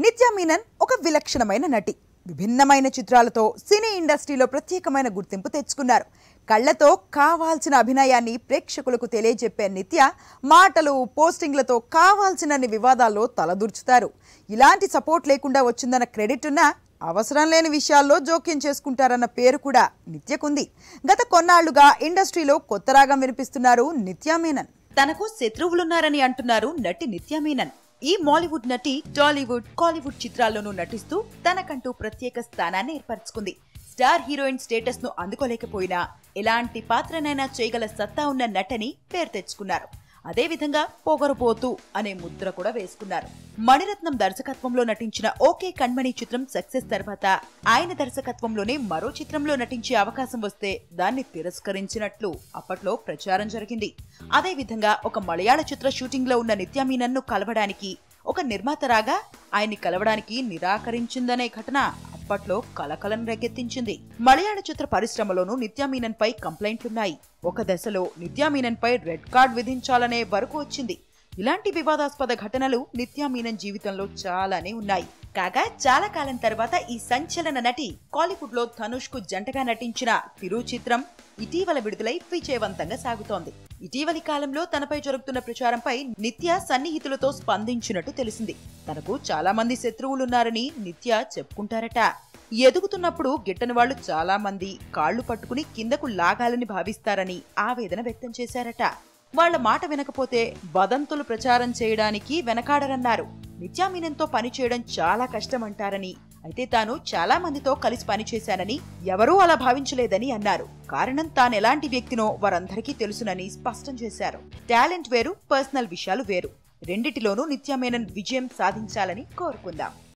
నిత్యా మీనన్ ఒక విలక్షణమైన నటి విభిన్నమైన చిత్రాలతో సినీ ఇండస్ట్రీలో ప్రత్యేకమైన గుర్తింపు తెచ్చుకున్నారు కళ్ళతో కావాల్సిన అభినయాన్ని ప్రేక్షకులకు తెలియజెప్పే నిత్య మాటలు పోస్టింగ్లతో కావాల్సినన్ని వివాదాల్లో తలదూర్చుతారు ఇలాంటి సపోర్ట్ లేకుండా వచ్చిందన్న క్రెడిట్ ఉన్నా అవసరం లేని విషయాల్లో జోక్యం చేసుకుంటారన్న పేరు కూడా నిత్యకుంది గత కొన్నాళ్లుగా ఇండస్ట్రీలో కొత్త రాగం వినిపిస్తున్నారు నిత్యా మీనన్ తనకు శత్రువులున్నారని అంటున్నారు నటి నిత్యా మీనన్ ఈ మాలీవుడ్ నటి టాలీవుడ్ కాలీవుడ్ చిత్రాల్లోనూ నటిస్తూ తనకంటూ ప్రత్యేక స్థానాన్ని ఏర్పరచుకుంది స్టార్ హీరోయిన్ స్టేటస్ ను అందుకోలేకపోయినా ఎలాంటి పాత్రనైనా చేయగల సత్తా ఉన్న నటని పేరు తెచ్చుకున్నారు అదేవిధంగా పొగరుపోతూ అనే ముద్ర కూడా వేసుకున్నారు మణిరత్నం దర్శకత్వంలో నటించిన ఓకే కణ్మణి చిత్రం సక్సెస్ తర్వాత ఆయన దర్శకత్వంలోనే మరో చిత్రంలో నటించే అవకాశం వస్తే దాన్ని తిరస్కరించినట్లు అప్పట్లో ప్రచారం జరిగింది అదేవిధంగా ఒక మలయాళ చిత్ర షూటింగ్ లో ఉన్న నిత్యా మీనన్ను కలవడానికి ఒక నిర్మాత రాగా ఆయన్ని కలవడానికి నిరాకరించిందనే ఘటన అప్పట్లో కలకలం రేకెత్తించింది మలయాళ చిత్ర పరిశ్రమలోనూ నిత్యామీనన్ పై కంప్లైంట్లున్నాయి ఒక దశలో నిత్యామీనన్ పై రెడ్ కార్డ్ విధించాలనే వరకు వచ్చింది ఇలాంటి వివాదాస్పద ఘటనలు నిత్యామీనన్ జీవితంలో చాలానే ఉన్నాయి కాగా చాలా కాలం తర్వాత ఈ సంచలన నటి కాలీవుడ్ లో ధనుష్ కు జంటగా నటించిన తిరు చిత్రం ఇటీవల విడుదలై విజయవంతంగా సాగుతోంది ఇటీవలి కాలంలో తనపై జరుగుతున్న ప్రచారంపై నిత్య సన్నిహితులతో స్పందించినట్టు తెలిసింది తనకు చాలా మంది శత్రువులున్నారని నిత్య చెప్పుకుంటారట ఎదుగుతున్నప్పుడు గిట్టని వాళ్లు చాలా మంది కాళ్లు పట్టుకుని కిందకు లాగాలని భావిస్తారని ఆవేదన వ్యక్తం చేశారట వాళ్ల మాట వినకపోతే వదంతులు ప్రచారం చేయడానికి వెనకాడరన్నారు నిత్యామీనంతో పనిచేయడం చాలా కష్టమంటారని అయితే తాను చాలా మందితో కలిసి పనిచేశానని ఎవరూ అలా భావించలేదని అన్నారు కారణం తానెలాంటి వ్యక్తినో వారందరికీ తెలుసునని స్పష్టం చేశారు టాలెంట్ వేరు పర్సనల్ విషయాలు వేరు రెండిటిలోనూ నిత్యామేనన్ విజయం సాధించాలని కోరుకుందాం